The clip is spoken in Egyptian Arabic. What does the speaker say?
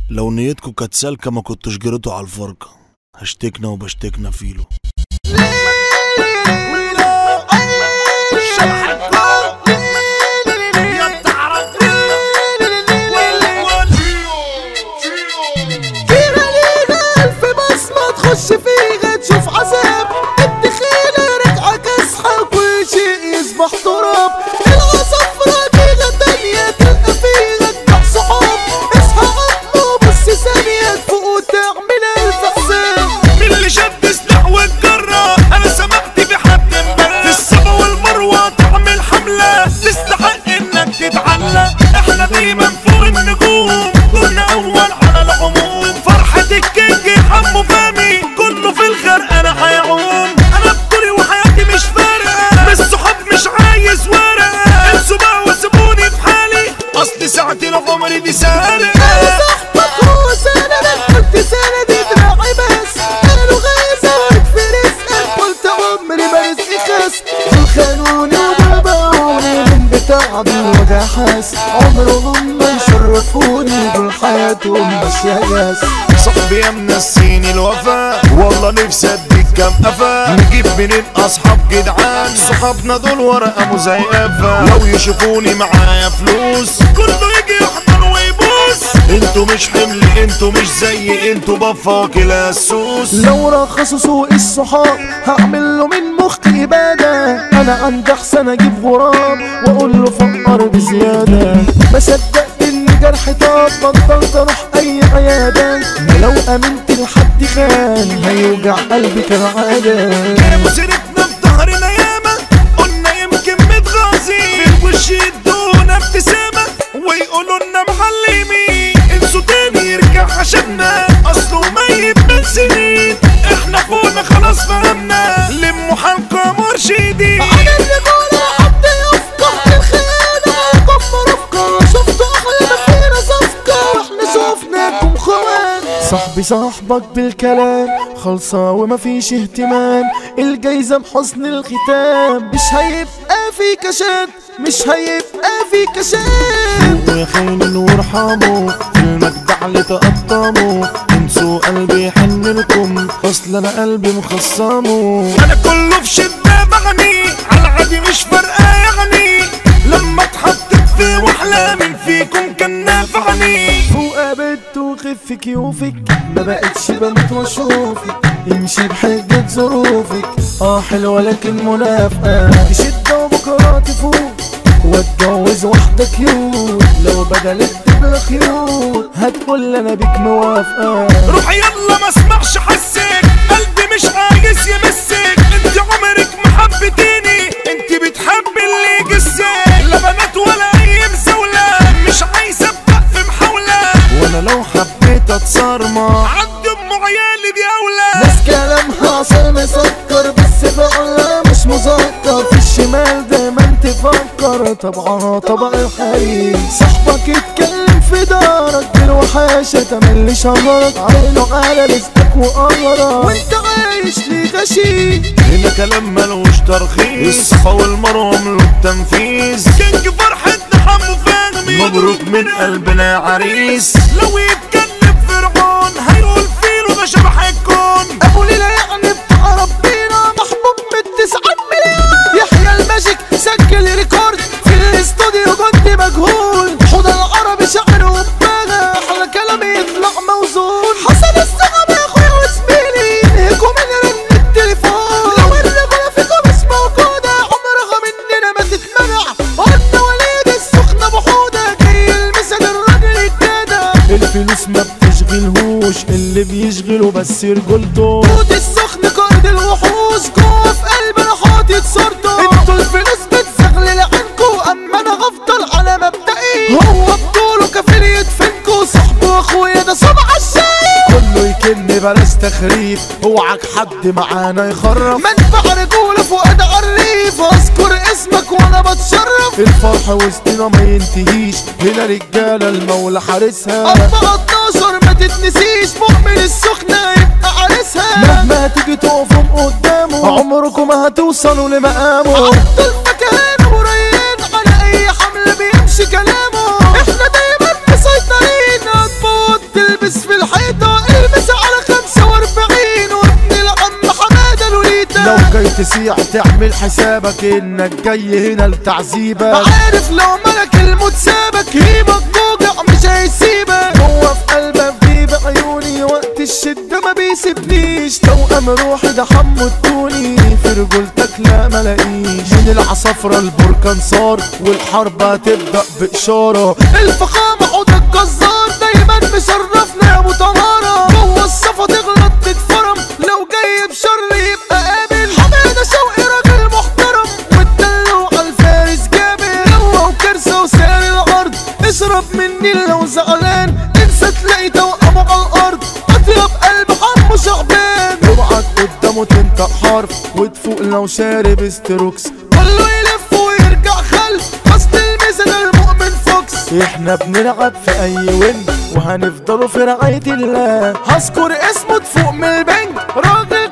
لو نيتكوا كانت سالكة ما كنتوش جريتوا على الفرقة هشتكنا وبشتكنا فيلو ألف بصمة تخش فيها تشوف عذاب الدخيلة رجعة كاسحة كل شيء يصبح تراب العصفرة فيها تانية تلقى فيها تبع صحاب اصحى عمو بص ثانية تفوق وتعمل ألف حساب من اللي شد سلاح واتجرى انا سمعت بحد امبارح في الصفا والمروه تعمل حمله تستحق انك تتعلق احنا دايما فوق النجوم كنا اول على العموم فرحه الكينج حمو فامي كله في الخرق انا هيعوم انا بطولي وحياتي مش فارقه مش صحاب مش عايز ورقه انسوا بقى وسيبوني في حالي اصل ساعتي العمر دي سالقه صاحبك هو سندك كنت سندي دراعي بس قالوا غازك في رزقك قلت عمري ما رزقي خس دول خانوني وبابعوني من بتاع الوجع حاس عمرهم ما يشرفوني دول حياتهم بس يا جاس صاحبي يا منسيني الوفا والله نفسي اديك كام قفا نجيب منين اصحاب جدعان صحابنا دول ورقه مزيفه لو يشوفوني معايا فلوس كله يجي يحضر ويبوس انتوا مش حمل انتوا مش زي انتوا بفاك السوس لو رخصوا سوق الصحاب هعمل له من مخي إبادة أنا عندي أحسن أجيب غراب وأقول له فقر بزيادة ما صدقت إن جرح طاب بطلت أروح أي عيادة لو أمنت لحد خان هيوجع قلبي كالعادة مسيرتنا في ظهرنا ياما قلنا يمكن متغاظين في وش يدونا ابتسامة ويقولوا لنا معلمين انسوا تاني يرجع عشاننا اصله ميت من سنين احنا فوقنا خلاص فهمنا لموا حالكم مرشدين على الرجولة حد يفقه الخيانة كف رفقة شفتوا أحلى ما فينا صفقة وإحنا شفناكم خوان صاحبي صاحبك بالكلام خلصة ومفيش اهتمام الجايزة بحسن الختام مش هيبقى في كشات مش هيبقى في كشات ويا خاين وارحموا في المجدع اللي تقطموا انسوا قلبي يحن لكم اصل انا قلبي مخصمه انا كله في شدة بغني على عادي مش فارقة يعني لما اتحطت في وحلة من فيكم كان نافعني وقابلت وخف كيوفك ما بقتش بنت واشوفك يمشي بحجة ظروفك اه حلوة لكن منافقة بشدة وبكرة تفوق واتجوز واحدة كيوت لو بدلت تبقى خيوط هتقول انا بيك موافقة روح يلا ما اسمعش حسك قلبي مش عايز يمسك انت عمرك ما حبتيني انت بتحبي اللي يجسك لا بنات ولا اي مزاولة مش عايز ابدأ في محاولة وانا لو حبيت اتصرمح عندي ام عيالي دي اولى ناس كلامها عسل مسكر بس فعلا مش مذكر في الشمال دايما تفكر طبعها طبع الحريم صاحبك يتكلم في دارك بالوحاشة تملي شهرك عينه على رزقك وقمرك وانت عايش ليه غشيم هنا كلام ملوش ترخيص الصفا والمروه ملو التنفيذ كينج فرحة حمو فهمي مبروك من قلبنا يا عريس لو يتكلم فرعون هيقول فيلو ده شبح الكون ابو ليلى يعني بتاع ربنا محبوب من تسعة مليون يحيى الماجيك سجل ريكورد في الاستوديو كنت مجهول حوض العربي شعر وباغا احلى كلامي يطلع موزون حسن الصعب يا اخويا وزميلي انهكوا من رن التليفون لو الرجولة فيكم مش موجودة عمرها مننا ما تتمنع قلنا وليد السخنة بحودة جاي المسد الراجل الجدع الفلوس ما بتشغلهوش اللي بيشغله بس رجولته توت السخن قائد الوحوش جوه في قلبنا حاطط صورته انتوا الفلوس بتزغلل عنكو اما انا هفضل على مبدئي هو بطوله كفيل يدفنكو صاحبه اخويا ده صبع الشاي كله يكن بلاش تخريف اوعك حد معانا يخرف منفع رجولة فؤاد عريف اذكر اسمك وانا بتشرف الفرح وسطنا ما ينتهيش هنا رجالة المولى حارسها 14 ما تتنسيش مؤمن السخنة يبقى عريسها مهما تيجي تقفهم قدامه عمركم ما هتوصلوا لمقامه عبد المكان وريان على اي حمل بيمشي كلامه احنا دايما مسيطرين هتفوت البيت تسيع تعمل حسابك انك جاي هنا لتعذيبك عارف لو ملك الموت سابك هيبك توجع مش هيسيبك هو في قلبك في بعيوني وقت الشدة ما بيسيبنيش توأم روحي ده حمو التوني في رجولتك لا ملاقيش من العصافرة البركان صار والحرب هتبدأ بإشارة الفخامة حوض الجزار دايما مشرفنا يا ابو طهارة جوه الصفا تغلط تتفرم لو جاي بشر يبقى قابل حمادة شوقي راجل محترم والدلو على الفارس جابر هو وكرسة وسائر الارض اشرب مني لو زعلان انسى تلاقي توأمه على الارض اطيب قلب حمو شعبان اوعى قدامه تنطق حرف وتفوق لو شارب استروكس كله يلف ويرجع خلف اصل الميزان المؤمن فوكس احنا بنلعب في اي وين وهنفضلوا في رعاية الله هذكر اسمه تفوق من البنك راجل